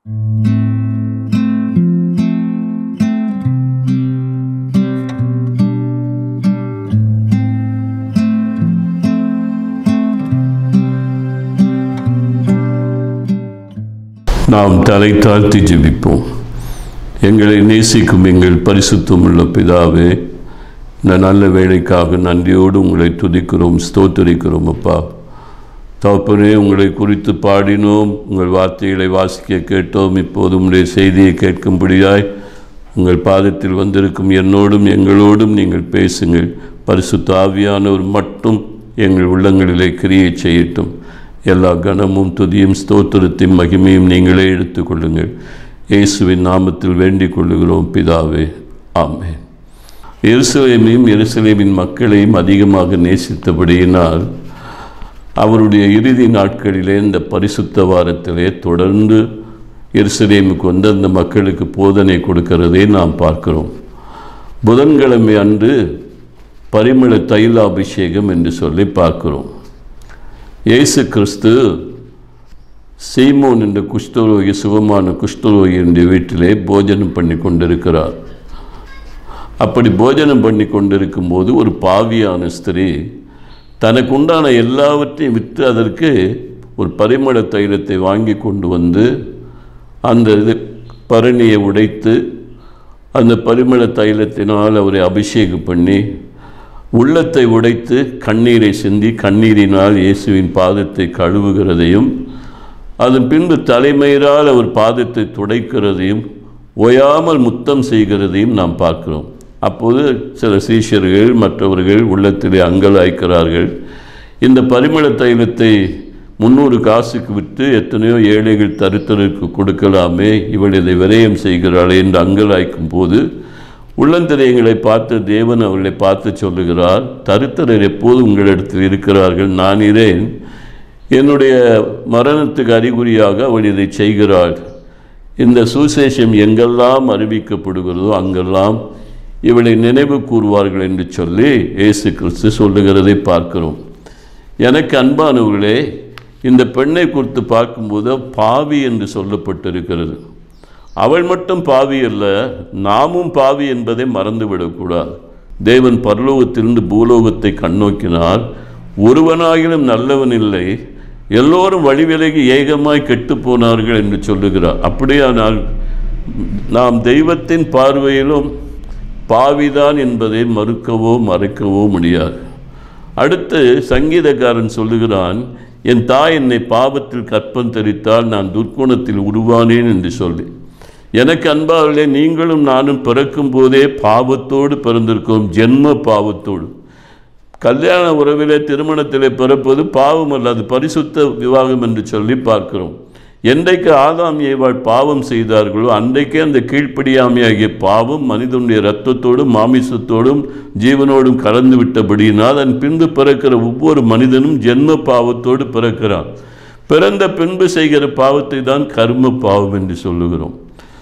நாம் தலை தாழ்த்தி ஜெபிப்போம் எங்களை நேசிக்கும் எங்கள் பரிசுத்தமுள்ள பிதாவே இந்த நல்ல வேலைக்காக நன்றியோடு உங்களை துதிக்கிறோம் ஸ்தோத்தரிக்கிறோம் அப்பா தகப்பனே உங்களை குறித்து பாடினோம் உங்கள் வார்த்தைகளை வாசிக்க கேட்டோம் இப்போது உங்களுடைய செய்தியை கேட்கும்படியாய் உங்கள் பாதத்தில் வந்திருக்கும் என்னோடும் எங்களோடும் நீங்கள் பேசுங்கள் பரிசுத்த ஆவியானவர் மட்டும் எங்கள் உள்ளங்களிலே கிரியை செய்யட்டும் எல்லா கனமும் துதியும் ஸ்தோத்திரத்தையும் மகிமையும் நீங்களே எடுத்துக்கொள்ளுங்கள் இயேசுவின் நாமத்தில் வேண்டிக் கொள்ளுகிறோம் பிதாவே ஆமென் எருசலேமையும் எருசலேமின் மக்களையும் அதிகமாக நேசித்தபடியினால் அவருடைய இறுதி நாட்களிலே இந்த பரிசுத்த வாரத்திலே தொடர்ந்து எருசலேமுக்கு வந்து அந்த மக்களுக்கு போதனை கொடுக்கிறதை நாம் பார்க்கிறோம் புதன்கிழமை அன்று பரிமள தைலாபிஷேகம் என்று சொல்லி பார்க்கிறோம் இயேசு கிறிஸ்து சீமோன் என்ற குஷ்டரோகி சுகமான குஷ்டரோகி என்ற வீட்டிலே போஜனம் பண்ணி கொண்டிருக்கிறார் அப்படி போஜனம் பண்ணி கொண்டிருக்கும் போது ஒரு பாவியான ஸ்திரீ தனக்கு உண்டான எல்லாவற்றையும் விற்று அதற்கு ஒரு பரிமள தைலத்தை வாங்கி கொண்டு வந்து அந்த இது பரணியை உடைத்து அந்த பரிமள தைலத்தினால் அவரை அபிஷேகம் பண்ணி உள்ளத்தை உடைத்து கண்ணீரை சிந்தி கண்ணீரினால் இயேசுவின் பாதத்தை கழுவுகிறதையும் அதன் பின்பு தலைமயிரால் அவர் பாதத்தை துடைக்கிறதையும் ஓயாமல் முத்தம் செய்கிறதையும் நாம் பார்க்கிறோம் அப்போது சில சீஷர்கள் மற்றவர்கள் உள்ளத்திலே அங்கலாய்க்கிறார்கள் இந்த பரிமள தைலத்தை முந்நூறு காசுக்கு விற்று எத்தனையோ ஏழைகள் தருத்தருக்கு கொடுக்கலாமே இவள் இதை விரயம் செய்கிறாளே என்று அங்கலாய்க்கும் போது உள்ளந்திரையங்களை பார்த்து தேவன் அவர்களை பார்த்து சொல்லுகிறார் தருத்தரர் எப்போது உங்களிடத்தில் இருக்கிறார்கள் நான் இரேன் என்னுடைய மரணத்துக்கு அறிகுறியாக அவள் இதை செய்கிறாள் இந்த சுசேஷம் எங்கெல்லாம் அறிவிக்கப்படுகிறதோ அங்கெல்லாம் இவளை நினைவு கூறுவார்கள் என்று சொல்லி இயேசு கிறிஸ்து சொல்லுகிறதை பார்க்கிறோம் எனக்கு அன்பானவர்களே இந்த பெண்ணை குறித்து பார்க்கும்போது பாவி என்று சொல்லப்பட்டிருக்கிறது அவள் மட்டும் பாவி அல்ல நாமும் பாவி என்பதை மறந்துவிடக்கூடாது தேவன் பரலோகத்திலிருந்து பூலோகத்தை கண்ணோக்கினார் ஒருவனாகிலும் நல்லவன் இல்லை எல்லோரும் வழிவிலகி ஏகமாய் கெட்டு போனார்கள் என்று சொல்லுகிறார் அப்படியானால் நாம் தெய்வத்தின் பார்வையிலும் பாவிதான் என்பதை மறுக்கவோ மறைக்கவோ முடியாது அடுத்து சங்கீதக்காரன் சொல்லுகிறான் என் தாய் என்னை பாவத்தில் கற்பம் தெரித்தால் நான் துர்க்குணத்தில் உருவானேன் என்று சொல்லி எனக்கு அன்பாகலே நீங்களும் நானும் பிறக்கும் போதே பாவத்தோடு பிறந்திருக்கோம் ஜென்ம பாவத்தோடு கல்யாண உறவிலே திருமணத்திலே பிறப்பது பாவம் அல்ல அது பரிசுத்த விவாகம் என்று சொல்லி பார்க்கிறோம் என்றைக்கு ஆதாம் ஏவாள் பாவம் செய்தார்களோ அன்றைக்கே அந்த கீழ்ப்படியாமையாகிய பாவம் மனிதனுடைய இரத்தத்தோடும் மாமிசத்தோடும் ஜீவனோடும் கலந்து விட்டபடியினால் அதன் பின்பு பிறக்கிற ஒவ்வொரு மனிதனும் ஜென்ம பாவத்தோடு பிறக்கிறான் பிறந்த பின்பு செய்கிற பாவத்தை தான் கர்ம பாவம் என்று சொல்லுகிறோம்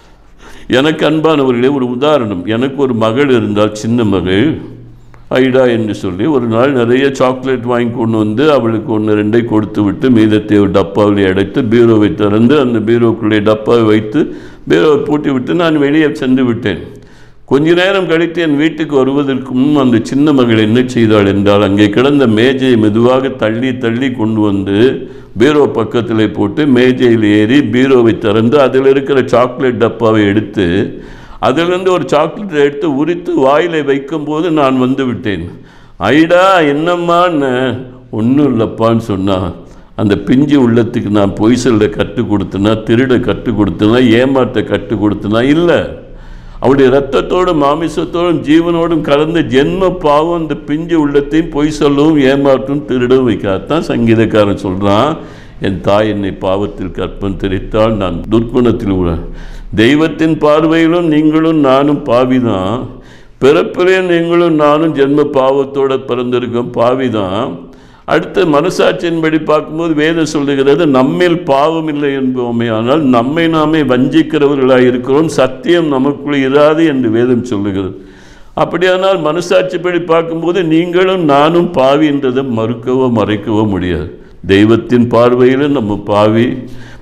எனக்கு அன்பானவர்களே ஒரு உதாரணம் எனக்கு ஒரு மகள் இருந்தால் சின்ன மகள் ஐடா என்று சொல்லி ஒரு நாள் நிறைய சாக்லேட் வாங்கி கொண்டு வந்து அவளுக்கு ஒன்று ரெண்டை கொடுத்து விட்டு மீதத்தை ஒரு டப்பாவில் அடைத்து பீரோவை திறந்து அந்த பீரோக்குள்ளே டப்பாவை வைத்து பீரோவை பூட்டி விட்டு நான் வெளியே சென்று விட்டேன் கொஞ்ச நேரம் கழித்து என் வீட்டுக்கு வருவதற்கு முன் அந்த சின்ன மகள் என்ன செய்தாள் என்றால் அங்கே கிடந்த மேஜையை மெதுவாக தள்ளி தள்ளி கொண்டு வந்து பீரோ பக்கத்தில் போட்டு மேஜையில் ஏறி பீரோவை திறந்து அதில் இருக்கிற சாக்லேட் டப்பாவை எடுத்து அதிலிருந்து ஒரு சாக்லேட் எடுத்து உரித்து வாயிலை வைக்கும்போது நான் வந்து விட்டேன் ஐடா என்னம்மான்னு ஒன்றும் இல்லைப்பான்னு சொன்னான் அந்த பிஞ்சு உள்ளத்துக்கு நான் பொய் சொல்ல கற்றுக் கொடுத்தனா திருட கற்றுக் கொடுத்தனா ஏமாற்ற கற்றுக் கொடுத்தனா இல்லை அவருடைய ரத்தத்தோடும் மாமிசத்தோடும் ஜீவனோடும் கலந்த ஜென்ம பாவம் அந்த பிஞ்சு உள்ளத்தையும் பொய் சொல்லவும் ஏமாற்றும் திருடவும் வைக்காதான் சங்கீதக்காரன் சொல்கிறான் என் தாய் என்னை பாவத்தில் கற்பம் தெரித்தால் நான் துர்க்குணத்தில் உள்ள தெய்வத்தின் பார்வையிலும் நீங்களும் நானும் பாவிதான் பிறப்பிலே நீங்களும் நானும் ஜென்ம பாவத்தோட பிறந்திருக்கோம் பாவிதான் அடுத்த மனசாட்சியின்படி பார்க்கும்போது வேதம் சொல்லுகிறது நம்மில் பாவம் இல்லை என்போமே ஆனால் நம்மை நாமே வஞ்சிக்கிறவர்களாக இருக்கிறோம் சத்தியம் நமக்குள் இராது என்று வேதம் சொல்லுகிறது அப்படியானால் மனசாட்சிப்படி பார்க்கும்போது நீங்களும் நானும் பாவி என்றதை மறுக்கவோ மறைக்கவோ முடியாது தெய்வத்தின் பார்வையில் நம்ம பாவி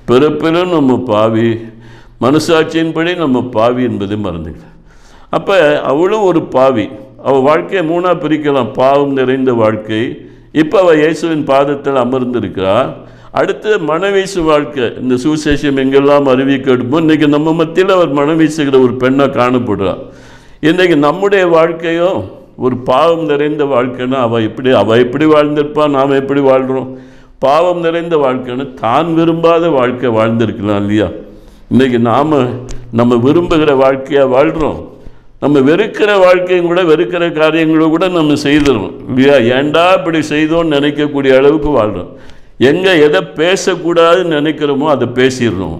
பிறப்பிலும் நம்ம பாவி மனசாட்சியின்படி நம்ம பாவி என்பதை மறந்துக்கலாம் அப்போ அவளும் ஒரு பாவி அவள் வாழ்க்கையை மூணாக பிரிக்கலாம் பாவம் நிறைந்த வாழ்க்கை இப்போ அவள் இயேசுவின் பாதத்தில் அமர்ந்திருக்கிறாள் அடுத்து மனவீசு வாழ்க்கை இந்த சுசேஷம் எங்கெல்லாம் அறிவிக்கப்படுமோ இன்றைக்கி நம்ம மத்தியில் அவர் மனவீசுகிற ஒரு பெண்ணாக காணப்படுறாள் இன்றைக்கி நம்முடைய வாழ்க்கையும் ஒரு பாவம் நிறைந்த வாழ்க்கைன்னா அவள் எப்படி அவள் எப்படி வாழ்ந்திருப்பா நாம் எப்படி வாழ்கிறோம் பாவம் நிறைந்த வாழ்க்கைன்னு தான் விரும்பாத வாழ்க்கை வாழ்ந்திருக்கலாம் இல்லையா இன்றைக்கி நாம் நம்ம விரும்புகிற வாழ்க்கையாக வாழ்கிறோம் நம்ம வெறுக்கிற வாழ்க்கையும் கூட வெறுக்கிற காரியங்களை கூட நம்ம செய்துறோம் இல்லையா ஏன்டா இப்படி செய்தோம்னு நினைக்கக்கூடிய அளவுக்கு வாழ்கிறோம் எங்கே எதை பேசக்கூடாதுன்னு நினைக்கிறோமோ அதை பேசிடுறோம்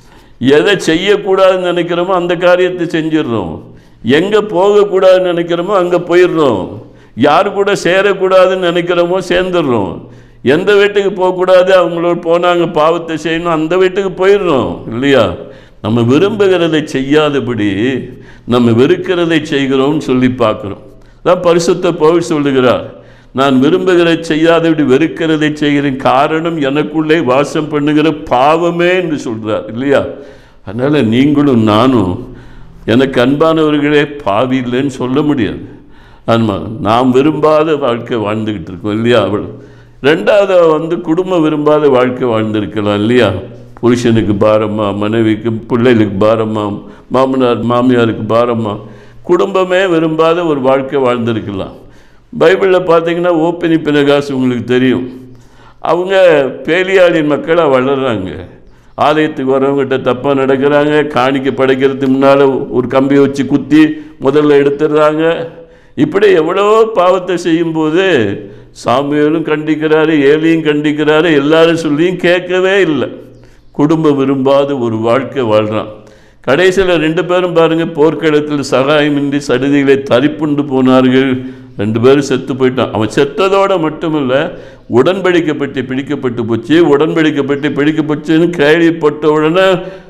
எதை செய்யக்கூடாதுன்னு நினைக்கிறோமோ அந்த காரியத்தை செஞ்சிடுறோம் எங்கே போகக்கூடாதுன்னு நினைக்கிறோமோ அங்கே போயிடுறோம் யார் கூட சேரக்கூடாதுன்னு நினைக்கிறோமோ சேர்ந்துடுறோம் எந்த வீட்டுக்கு போகக்கூடாது அவங்களோட போனாங்க பாவத்தை செய்யணும் அந்த வீட்டுக்கு போயிடுறோம் இல்லையா நம்ம விரும்புகிறதை செய்யாதபடி நம்ம வெறுக்கிறதை செய்கிறோம்னு சொல்லி பார்க்குறோம் தான் பரிசுத்த பவுல் சொல்லுகிறார் நான் விரும்புகிறதை செய்யாதபடி வெறுக்கிறதை செய்கிறேன் காரணம் எனக்குள்ளே வாசம் பண்ணுகிற பாவமே என்று சொல்கிறார் இல்லையா அதனால் நீங்களும் நானும் எனக்கு அன்பானவர்களே பாவி இல்லைன்னு சொல்ல முடியாது ஆமாம் நாம் விரும்பாத வாழ்க்கை வாழ்ந்துக்கிட்டு இருக்கோம் இல்லையா அவள் ரெண்டாவது அவ வந்து குடும்பம் விரும்பாத வாழ்க்கை வாழ்ந்திருக்கலாம் இல்லையா புருஷனுக்கு பாரமா மனைவிக்கு பிள்ளைகளுக்கு பாரமா மாமனார் மாமியாருக்கு பாரமா குடும்பமே விரும்பாத ஒரு வாழ்க்கை வாழ்ந்திருக்கலாம் பைபிளில் பார்த்தீங்கன்னா ஓப்பினி பினகாஸ் உங்களுக்கு தெரியும் அவங்க பேலியாளின் மக்களாக வளர்கிறாங்க ஆலயத்துக்கு வரவங்ககிட்ட தப்பாக நடக்கிறாங்க காணிக்கை படைக்கிறதுக்கு முன்னால் ஒரு கம்பியை வச்சு குத்தி முதல்ல எடுத்துடுறாங்க இப்படி எவ்வளோ பாவத்தை செய்யும்போது சாமியாலும் கண்டிக்கிறாரு ஏலியும் கண்டிக்கிறாரு எல்லாரும் சொல்லியும் கேட்கவே இல்லை குடும்பம் விரும்பாத ஒரு வாழ்க்கை வாழ்கிறான் கடைசியில் ரெண்டு பேரும் பாருங்கள் போர்க்களத்தில் சகாயமின்றி சடுதிகளை தரிப்புண்டு போனார்கள் ரெண்டு பேரும் செத்து போயிட்டான் அவன் செத்ததோடு மட்டுமில்ல உடன்படிக்கப்பட்டு பிடிக்கப்பட்டு போச்சு உடன்படிக்கப்பட்டு பிடிக்கப்பட்டுன்னு கேள்விப்பட்ட உடனே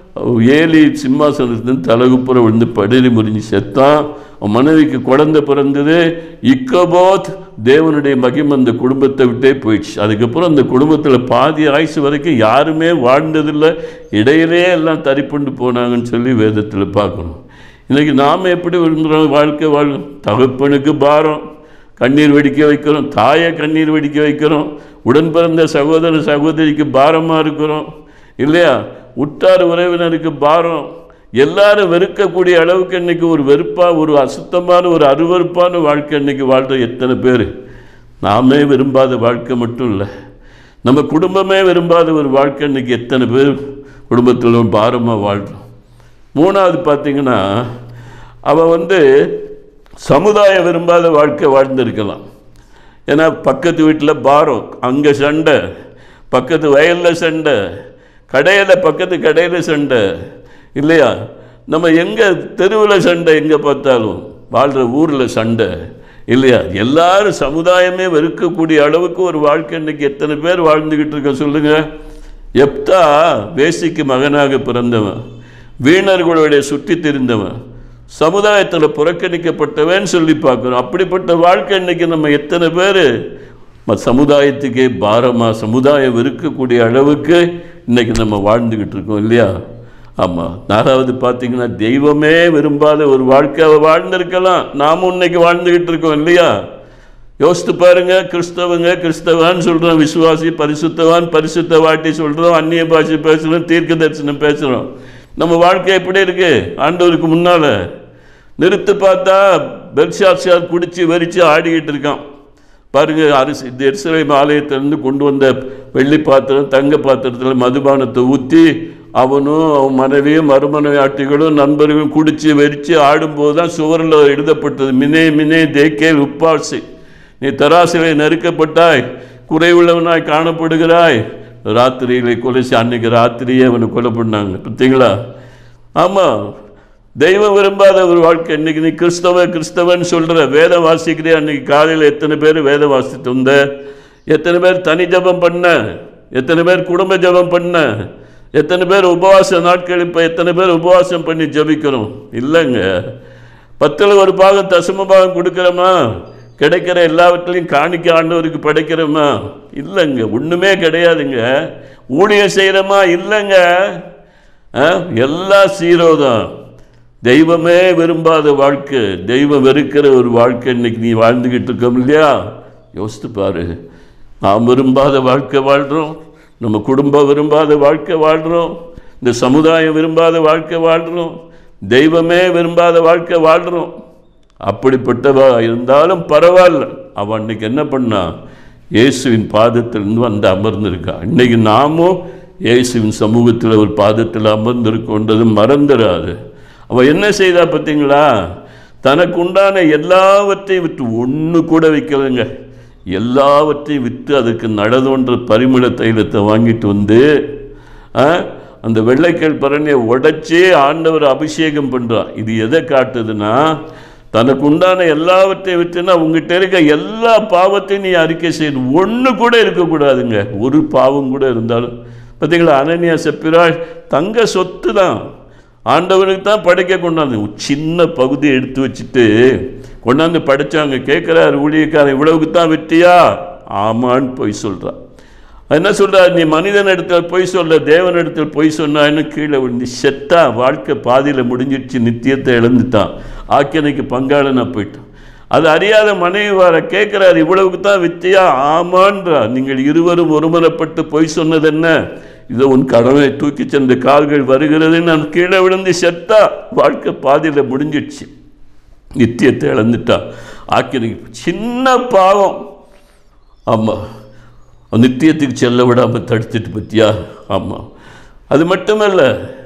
ஏலி சிம்மாசனத்தின் தலகுப்புற விழுந்து படுதி முறிஞ்சு செத்தான் அவன் மனைவிக்கு குழந்தை பிறந்தது இக்கபோத் தேவனுடைய மகிம் அந்த குடும்பத்தை விட்டே போயிடுச்சு அதுக்கப்புறம் அந்த குடும்பத்தில் பாதி ஆயுசு வரைக்கும் யாருமே வாழ்ந்ததில்லை இடையிலே எல்லாம் தரிப்புண்டு போனாங்கன்னு சொல்லி வேதத்தில் பார்க்கணும் இன்றைக்கி நாம் எப்படி விரும்புகிறோம் வாழ்க்கை வாழ் தகப்பனுக்கு பாரம் கண்ணீர் வெடிக்க வைக்கிறோம் தாயை கண்ணீர் வெடிக்க வைக்கிறோம் உடன் பிறந்த சகோதர சகோதரிக்கு பாரமாக இருக்கிறோம் இல்லையா உற்றார் உறவினருக்கு பாரம் எல்லாரும் வெறுக்கக்கூடிய அளவுக்கு இன்னைக்கு ஒரு வெறுப்பாக ஒரு அசுத்தமான ஒரு அருவறுப்பான வாழ்க்கை இன்னைக்கு வாழ்கிற எத்தனை பேர் நாமே விரும்பாத வாழ்க்கை மட்டும் இல்லை நம்ம குடும்பமே விரும்பாத ஒரு வாழ்க்கை இன்னைக்கு எத்தனை பேர் குடும்பத்தில் பாரமாக வாழ்கிறோம் மூணாவது பார்த்தீங்கன்னா அவன் வந்து சமுதாயம் விரும்பாத வாழ்க்கை வாழ்ந்திருக்கலாம் ஏன்னா பக்கத்து வீட்டில் பாரம் அங்கே சண்டை பக்கத்து வயலில் சண்டை கடையில் பக்கத்து கடையில் சண்டை இல்லையா நம்ம எங்கே தெருவில் சண்டை எங்கே பார்த்தாலும் வாழ்கிற ஊரில் சண்டை இல்லையா எல்லாரும் சமுதாயமே வெறுக்கக்கூடிய அளவுக்கு ஒரு வாழ்க்கை இன்னைக்கு எத்தனை பேர் வாழ்ந்துக்கிட்டு இருக்க சொல்லுங்கள் எப்தா வேசிக்கு மகனாக பிறந்தவன் வீணர்களுடைய சுற்றி தெரிந்தவன் சமுதாயத்தில் புறக்கணிக்கப்பட்டவன் சொல்லி பார்க்குறோம் அப்படிப்பட்ட வாழ்க்கை இன்னைக்கு நம்ம எத்தனை பேர் சமுதாயத்துக்கே பாரமாக சமுதாயம் வெறுக்கக்கூடிய அளவுக்கு இன்னைக்கு நம்ம வாழ்ந்துக்கிட்டு இருக்கோம் இல்லையா ஆமாம் நாலாவது பார்த்தீங்கன்னா தெய்வமே விரும்பாத ஒரு வாழ்க்கையை வாழ்ந்திருக்கலாம் நாமும் இன்னைக்கு வாழ்ந்துக்கிட்டு இருக்கோம் இல்லையா யோசித்து பாருங்க கிறிஸ்தவங்க கிறிஸ்தவான்னு சொல்கிறோம் விசுவாசி பரிசுத்தவான் பரிசுத்த வாட்டி சொல்கிறோம் அந்நிய பாஷை பேசுகிறோம் தீர்க்க தரிசனம் பேசுகிறோம் நம்ம வாழ்க்கை எப்படி இருக்கு ஆண்டவருக்கு முன்னால் நிறுத்து பார்த்தா பெர்ஷாட்சியார் குடிச்சு வெறிச்சு ஆடிக்கிட்டு இருக்கான் பாருங்க அரிசி இந்த எருசலேம் ஆலயத்திலேருந்து கொண்டு வந்த வெள்ளி பாத்திரம் தங்க பாத்திரத்தில் மதுபானத்தை ஊற்றி அவனும் அவன் மனைவியும் மறுமனைவி ஆட்டிகளும் நண்பர்களும் குடிச்சு வெறிச்சு ஆடும்போது தான் சுவரில் எழுதப்பட்டது மினே மினே தேக்கே உப்பாசி நீ தராசிலை நெருக்கப்பட்டாய் குறைவுள்ளவனாய் காணப்படுகிறாய் ராத்திரியிலே கொலை செய்- அன்னைக்கு ராத்திரியே அவனை கொலை பண்ணாங்க பார்த்தீங்களா ஆமாம் தெய்வம் விரும்பாத ஒரு வாழ்க்கை இன்னைக்கு நீ கிறிஸ்தவ கிறிஸ்தவன் சொல்கிற வேதம் வாசிக்கிறியா அன்னைக்கு காலையில் எத்தனை பேர் வேதம் வாசித்து வந்த எத்தனை பேர் தனி ஜெபம் பண்ண எத்தனை பேர் குடும்ப ஜெபம் பண்ண எத்தனை பேர் உபவாச நாட்கள் இப்போ எத்தனை பேர் உபவாசம் பண்ணி ஜெபிக்கிறோம் இல்லைங்க பத்தில் ஒரு பாகம் தசம பாகம் கொடுக்குறோமா கிடைக்கிற எல்லாவற்றிலையும் காணிக்க ஆண்டவருக்கு படைக்கிறோமா இல்லைங்க ஒன்றுமே கிடையாதுங்க ஊழியம் செய்கிறோமா இல்லைங்க ஆ? எல்லாம் சீரோ தான் தெய்வமே விரும்பாத வாழ்க்கை தெய்வம் வெறுக்கிற ஒரு வாழ்க்கை இன்னைக்கு நீ வாழ்ந்துக்கிட்டு இருக்கோம் இல்லையா யோசித்து பாரு நாம் விரும்பாத வாழ்க்கை வாழ்கிறோம் நம்ம குடும்பம் விரும்பாத வாழ்க்கை வாழ்கிறோம் இந்த சமுதாயம் விரும்பாத வாழ்க்கை வாழ்கிறோம் தெய்வமே விரும்பாத வாழ்க்கை வாழ்கிறோம் அப்படிப்பட்டவா இருந்தாலும் பரவாயில்ல அவன் அன்னைக்கு என்ன பண்ணா இயேசுவின் பாதத்திலிருந்து வந்து அமர்ந்திருக்கா இன்னைக்கு நாமும் இயேசுவின் சமூகத்தில் ஒரு பாதத்தில் அமர்ந்திருக்கோன்றது மறந்துடாது அவன் என்ன செய்தா பார்த்தீங்களா தனக்கு உண்டான எல்லாவற்றையும் விட்டு ஒன்று கூட வைக்கலைங்க எல்லாவற்றையும் விற்று அதுக்கு நடதோன்ற பரிமள தைலத்தை வாங்கிட்டு வந்து ஆ, அந்த வெள்ளைக்கல் பரணியை உடைச்சி ஆண்டவர் அபிஷேகம் பண்ணுறான் இது எதை காட்டுதுன்னா தனக்கு உண்டான எல்லாவற்றையும் விட்டுனா உங்ககிட்ட இருக்க எல்லா பாவத்தையும் நீ அறிக்கை செய்யணும் ஒன்று கூட இருக்கக்கூடாதுங்க ஒரு பாவம் கூட இருந்தாலும் பார்த்தீங்களா அனன்யா செப்பிராள் தங்க சொத்து தான் ஆண்டவனுக்கு தான் படைக்க கொண்டாந்து ஒரு சின்ன பகுதியை எடுத்து வச்சுட்டு கொண்டாந்து படைச்சாங்க கேட்குறாரு ஊழியக்காரன் இவ்வளவுக்கு தான் வெட்டியா ஆமான்னு போய் சொல்கிறான் என்ன சொல்றார் நீ மனிதன் இடத்துல பொய் சொல்ல தேவன் இடத்துல பொய் சொன்னான்னு கீழே விழுந்து செத்தா வாழ்க்கை பாதியில் முடிஞ்சிடுச்சு நித்தியத்தை இழந்துட்டான் ஆக்கியனைக்கு பங்காளனா போயிட்டான் அது அறியாத மனைவி வர கேட்குறாரு இவ்வளவுக்கு தான் வித்தியா ஆமான்றா நீங்கள் இருவரும் ஒருமனப்பட்டு பொய் சொன்னது என்ன இதோ உன் கடமை தூக்கி சென்ற கால்கள் வருகிறது நான் கீழே விழுந்து செத்தா வாழ்க்கை பாதியில் முடிஞ்சிடுச்சு நித்தியத்தை இழந்துட்டா ஆக்கியனைக்கு சின்ன பாவம் ஆமாம் நித்தியத்துக்கு செல்ல விடாமல் தடுத்துட்டு பத்தியா ஆமாம் அது மட்டுமல்ல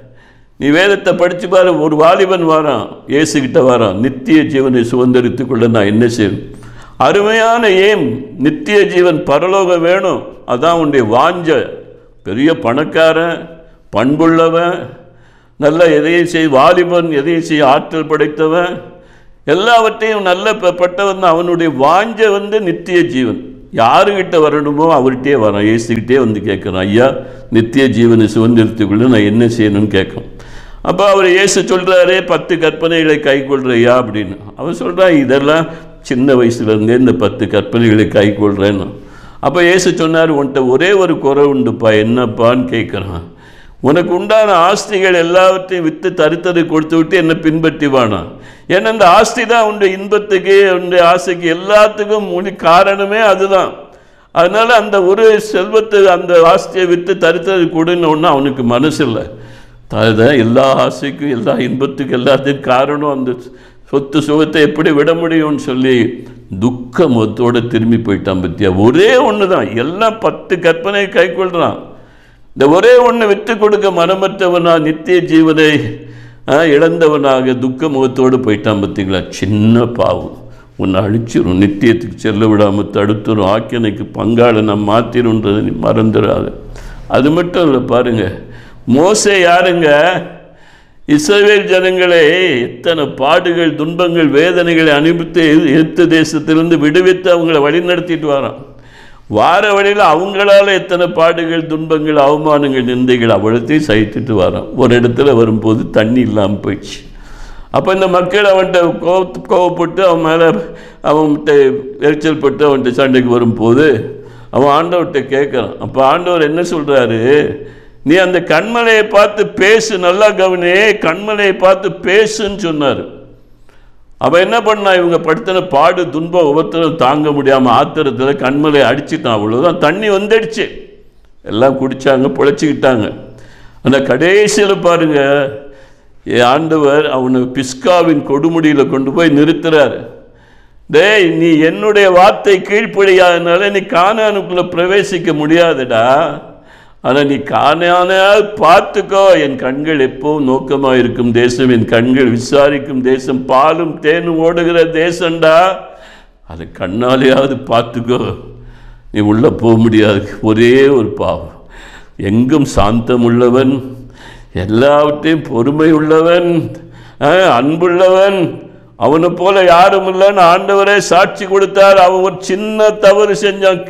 நீ வேதத்தை படித்து பாரு ஒரு வாலிபன் வாரான் இயேசுகிட்ட வாரான் நித்திய ஜீவனை சுதந்திரித்துக் கொள்ள நான் என்ன செய்யணும் அருமையான ஏம் நித்திய ஜீவன் பரலோகம் வேணும் அதான் உன்னுடைய வாஞ்ச பெரிய பணக்காரன் பண்புள்ளவன் நல்ல எதையும் செய் வாலிபன் எதையும் செய்ய ஆற்றல் படைத்தவன் எல்லாவற்றையும் நல்ல ப- பட்டவன் தான். அவனுடைய வாஞ்ச வந்து நித்திய ஜீவன் யாருக்கிட்ட வரணுமோ அவர்கிட்டயே வரான் இயேசுகிட்டே வந்து கேட்குறான் ஐயா நித்திய ஜீவனை சுதந்திரத்துக்குள்ள நான் என்ன செய்யணும்னு கேட்கும் அப்போ அவர் இயேசு சொல்கிறாரே பத்து கற்பனைகளை கை கொள்றையா அப்படின்னு அவன் சொல்கிறான் இதெல்லாம் சின்ன வயசுலேருந்தே இந்த பத்து கற்பனைகளை கை கொள்றேன்னு அப்போ இயேசு சொன்னார் உன்கிட்ட ஒரே ஒரு குறை உண்டுப்பா என்னப்பான்னு கேட்குறான் உனக்கு உண்டான ஆஸ்திகள் எல்லாவற்றையும் விற்று தருத்தரை கொடுத்து விட்டு என்னை பின்பற்றி வானா ஏன்னா இந்த ஆஸ்தி தான் உன்னுடைய இன்பத்துக்கு உன்னுடைய ஆசைக்கு எல்லாத்துக்கும் முடி காரணமே அதுதான் அதனால அந்த ஒரு செல்வத்தை அந்த ஆஸ்தியை விற்று தருத்தரை கொடுன்னு ஒன்று அவனுக்கு மனசு இல்லை அதுதான் எல்லா ஆசைக்கும் எல்லா இன்பத்துக்கும் எல்லாத்துக்கும் காரணம் அந்த சொத்து சுகத்தை எப்படி விட முடியும்னு சொல்லி துக்க முகத்தோட திரும்பி போயிட்டான் பத்தியா ஒரே ஒன்று தான் எல்லாம் பத்து கற்பனை கை கொள்றான் இந்த ஒரே ஒன்று விட்டு கொடுக்க மனமற்றவனா நித்திய ஜீவனை ஆ, இழந்தவனாக துக்க முகத்தோடு போயிட்டான் பார்த்தீங்களா சின்ன பாவம் உன்னை அழிச்சிரும் நித்தியத்துக்கு செல்ல விடாமல் தடுத்துரும் ஆக்கியனைக்கு பங்காளனை மாற்றிருன்றதை நீ மறந்துடாத அது மட்டும் இல்லை பாருங்க மோசே யாருங்க இஸ்ரவேல் ஜனங்களே எத்தனை பாடுகள் துன்பங்கள் வேதனைகளை அனுபவித்து எத்த தேசத்திலிருந்து விடுவித்து அவங்கள வழிநடத்திட்டு வரான் வார வழியில் அவங்களால எத்தனை பாடுகள் துன்பங்கள் அவமானங்கள் நிந்தைகள் அவ்வளோத்தையும் சகித்துட்டு வரான் ஒரு இடத்துல வரும்போது தண்ணி இல்லாமல் போயிடுச்சு அப்போ இந்த மக்கள் அவன்கிட்ட கோவத்து கோவப்பட்டு அவன் மேலே அவன்கிட்ட எரிச்சல் பட்டு அவன்கிட்ட சண்டைக்கு வரும்போது அவன் ஆண்டவர்கிட்ட கேட்குறான் அப்போ ஆண்டவர் என்ன சொல்கிறாரு நீ அந்த கண்மலையை பார்த்து பேசு நல்லா கவனி கண்மலையை பார்த்து பேசுன்னு சொன்னார் அவன் என்ன பண்ணா இவங்க படுத்தின பாடு துன்பம் ஒவ்வொருத்தரும் தாங்க முடியாமல் ஆத்திரத்தில் கண்மலை அடிச்சிட்டான் அவ்வளோதான் தண்ணி வந்துடுச்சு எல்லாம் குடித்தாங்க பொழைச்சிக்கிட்டாங்க அந்த கடைசியில் பாருங்க என் ஆண்டவர் அவனை பிஸ்காவின் கொடுமுடியில் கொண்டு போய் நிறுத்துறாரு டேய் நீ என்னுடைய வார்த்தை கீழ்ப்படியாதனால நீ கானானுக்குள்ளே பிரவேசிக்க முடியாதுடா ஆனால் நீ காணானால் பார்த்துக்கோ என் கண்கள் எப்பவும் நோக்கமாக இருக்கும் தேசம் என் கண்கள் விசாரிக்கும் தேசம் பாலும் தேனும் ஓடுகிற தேசம்டா அதை கண்ணாலேயாவது பார்த்துக்கோ நீ உள்ளே போக முடியாது ஒரே ஒரு பாவம் எங்கும் சாந்தம் உள்ளவன் எல்லாவற்றையும் பொறுமை உள்ளவன் அஹ், அன்புள்ளவன் அவனை போல யாரும் இல்லைன்னு ஆண்டவரே சாட்சி கொடுத்தார் அவன் ஒரு சின்ன தவறு செஞ்சான்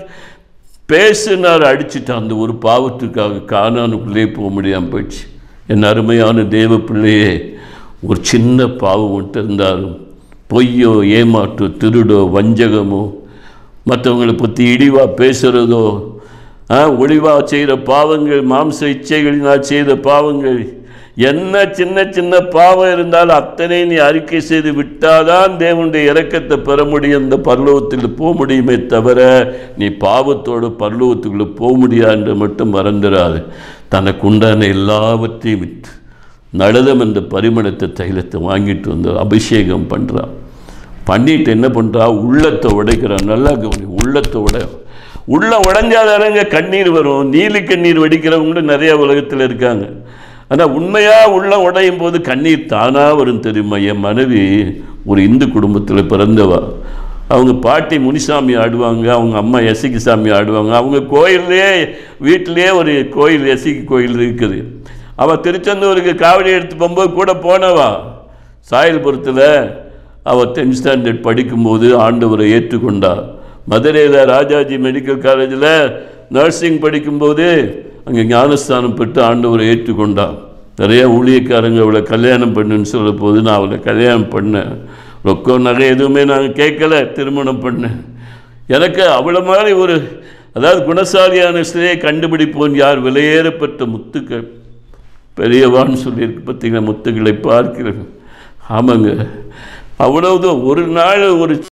பேசினார் அடிச்சிட்டான் அந்த ஒரு பாவத்துக்காக காணானுக்குள்ளே போக முடியாமல் போயிடுச்சு என் அருமையான தேவ பிள்ளையே ஒரு சின்ன பாவம் மட்டும் இருந்தாலும் பொய்யோ ஏமாற்றோ திருடோ வஞ்சகமோ மற்றவங்களை பற்றி இழிவாக பேசுகிறதோ ஒளிவாக செய்கிற பாவங்கள் மாம்ச இச்சைகளினால் செய்த பாவங்கள் என்ன சின்ன சின்ன பாவம் இருந்தாலும் அத்தனை நீ அறிக்கை செய்து விட்டாதான் தேவனுடைய இரக்கத்தை பெற முடியும் இந்த பரலோகத்தில் போக முடியுமே தவிர நீ பாவத்தோடு பரலோகத்துக்குள்ளே போக முடியாது மட்டும் மறந்துடாது தனக்கு உண்டான எல்லாவற்றையும் விட்டு நடதம் என்ற பரிமளத்தை தைலத்தை வாங்கிட்டு வந்து அபிஷேகம் பண்ணுறான் பண்ணிட்டு என்ன பண்ணுறா உள்ளத்தை உடைக்கிறான் நல்லா கவனி உள்ளத்தை உடை உள்ள உடைஞ்சாதானங்க கண்ணீர் வரும் நீலி கண்ணீர் வடிக்கிறவங்களும் நிறைய உலகத்தில் இருக்காங்க ஆனால் உண்மையாக உள்ள உடையும் போது கண்ணீர் தானாக வரும் தெரியுமா என் மனைவி ஒரு இந்து குடும்பத்தில் பிறந்தவா அவங்க பாட்டி முனிசாமி ஆடுவாங்க அவங்க அம்மா எசிக்கு சாமி ஆடுவாங்க அவங்க கோயிலே வீட்டிலே ஒரு கோயில் எசிக்கு கோயில் இருக்குது அவள் திருச்செந்தூருக்கு காவடி எடுத்து போகும்போது கூட போனவா சாயல்புரத்தில் அவள் டென்த் ஸ்டாண்டர்ட் படிக்கும்போது ஆண்டவரை ஏற்றுக்கொண்டா மதுரையில் ராஜாஜி மெடிக்கல் காலேஜில் நர்சிங் படிக்கும்போது அங்கே ஞானஸ்தானம் பெற்று ஆண்டவரை ஏற்றுக்கொண்டா நிறைய ஊழியக்காரங்க அவளை கல்யாணம் பண்ணுன்னு சொல்ல போது நான் அவளை கல்யாணம் பண்ணேன் ரொக்கம் நகை எதுவுமே நான் கேட்கல திருமணம் பண்ணேன் எனக்கு அவளை மாதிரி ஒரு அதாவது குணசாலியான ஸ்திரியை கண்டுபிடிப்போன் யார் விலையேறப்பட்ட முத்துக்கள் பெரியவான்னு சொல்லியிருக்கு பார்த்தீங்களா முத்துக்களை பார்க்கிறேன் ஆமாங்க அவ்வளவுதான் ஒரு நாள் ஒரு